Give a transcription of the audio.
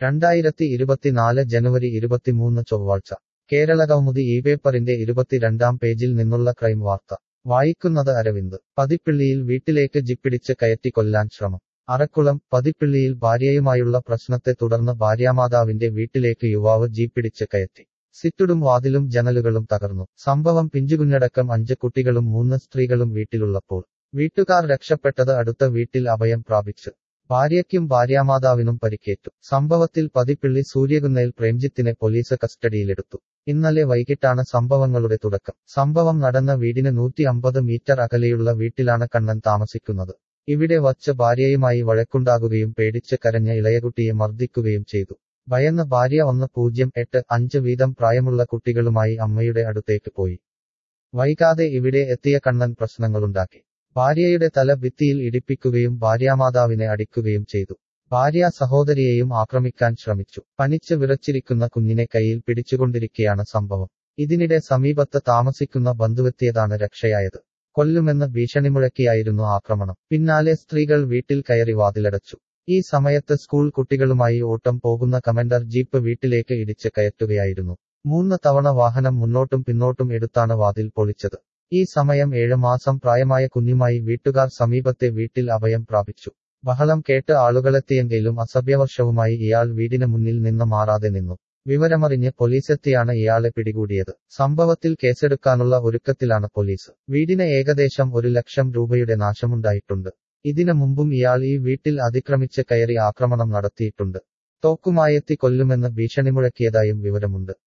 രണ്ടായിരത്തി ഇരുപത്തിനാല് ജനുവരി ഇരുപത്തിമൂന്ന് ചൊവ്വാഴ്ച കേരളകൗമുദി ഈ പേപ്പറിന്റെ ഇരുപത്തിരണ്ടാം പേജിൽ നിന്നുള്ള ക്രൈം വാർത്ത വായിക്കുന്നത് അരവിന്ദ് പതിപ്പിള്ളിയിൽ വീട്ടിലേക്ക് ജിപ്പിടിച്ച് കയറ്റി കൊല്ലാൻ ശ്രമം അറക്കുളം പതിപ്പിള്ളിയിൽ ഭാര്യയുമായുള്ള പ്രശ്നത്തെ തുടർന്ന് ഭാര്യാമാതാവിന്റെ വീട്ടിലേക്ക് യുവാവ് ജീപ്പിടിച്ച് കയറ്റി സിറ്റുടും വാതിലും ജനലുകളും തകർന്നു സംഭവം പിഞ്ചുകുഞ്ഞടക്കം അഞ്ച് കുട്ടികളും മൂന്ന് സ്ത്രീകളും വീട്ടിലുള്ളപ്പോൾ വീട്ടുകാർ രക്ഷപ്പെട്ടത് അടുത്ത വീട്ടിൽ അഭയം പ്രാപിച്ച് ഭാര്യയ്ക്കും ഭാര്യാമാതാവിനും പരിക്കേറ്റു സംഭവത്തിൽ പതിപ്പിള്ളി സൂര്യകുന്നേൽ പ്രേംജിത്തിനെ പോലീസ് കസ്റ്റഡിയിലെടുത്തു ഇന്നലെ വൈകിട്ടാണ് സംഭവങ്ങളുടെ തുടക്കം സംഭവം നടന്ന വീടിന് നൂറ്റി അമ്പത് മീറ്റർ അകലെയുള്ള വീട്ടിലാണ് കണ്ണൻ താമസിക്കുന്നത് ഇവിടെ വച്ച് ഭാര്യയുമായി വഴക്കുണ്ടാകുകയും പേടിച്ച് കരഞ്ഞ ഇളയകുട്ടിയെ മർദ്ദിക്കുകയും ചെയ്തു ഭയന്ന് ഭാര്യ ഒന്ന് പൂജ്യം എട്ട് അഞ്ച് വീതം പ്രായമുള്ള കുട്ടികളുമായി അമ്മയുടെ അടുത്തേക്ക് പോയി വൈകാതെ ഇവിടെ എത്തിയ കണ്ണൻ പ്രശ്നങ്ങളുണ്ടാക്കി ഭാര്യയുടെ തല ഭിത്തിയിൽ ഇടിപ്പിക്കുകയും ഭാര്യാമാതാവിനെ അടിക്കുകയും ചെയ്തു ഭാര്യ സഹോദരിയെയും ആക്രമിക്കാൻ ശ്രമിച്ചു പനിച്ച് വിറച്ചിരിക്കുന്ന കുഞ്ഞിനെ കയ്യിൽ പിടിച്ചുകൊണ്ടിരിക്കെയാണ് സംഭവം ഇതിനിടെ സമീപത്ത് താമസിക്കുന്ന ബന്ധുവെത്തിയതാണ് രക്ഷയായത് കൊല്ലുമെന്ന് ഭീഷണി മുഴക്കിയായിരുന്നു ആക്രമണം പിന്നാലെ സ്ത്രീകൾ വീട്ടിൽ കയറി വാതിലടച്ചു ഈ സമയത്ത് സ്കൂൾ കുട്ടികളുമായി ഓട്ടം പോകുന്ന കമൻഡർ ജീപ്പ് വീട്ടിലേക്ക് ഇടിച്ച് കയറ്റുകയായിരുന്നു മൂന്ന് തവണ വാഹനം മുന്നോട്ടും പിന്നോട്ടും എടുത്താണ് വാതിൽ പൊളിച്ചത് ഈ സമയം ഏഴ് മാസം പ്രായമായ കുഞ്ഞുമായി വീട്ടുകാർ സമീപത്തെ വീട്ടിൽ അഭയം പ്രാപിച്ചു ബഹളം കേട്ട് ആളുകളെത്തിയെങ്കിലും അസഭ്യവർഷവുമായി ഇയാൾ വീടിന് മുന്നിൽ നിന്ന് മാറാതെ നിന്നു വിവരമറിഞ്ഞ് പോലീസെത്തിയാണ് ഇയാളെ പിടികൂടിയത് സംഭവത്തിൽ കേസെടുക്കാനുള്ള ഒരുക്കത്തിലാണ് പോലീസ് വീടിന് ഏകദേശം ഒരു ലക്ഷം രൂപയുടെ നാശമുണ്ടായിട്ടുണ്ട് ഇതിനു മുമ്പും ഇയാൾ ഈ വീട്ടിൽ അതിക്രമിച്ച് കയറി ആക്രമണം നടത്തിയിട്ടുണ്ട് തോക്കുമായെത്തി കൊല്ലുമെന്ന് ഭീഷണി മുഴക്കിയതായും വിവരമുണ്ട്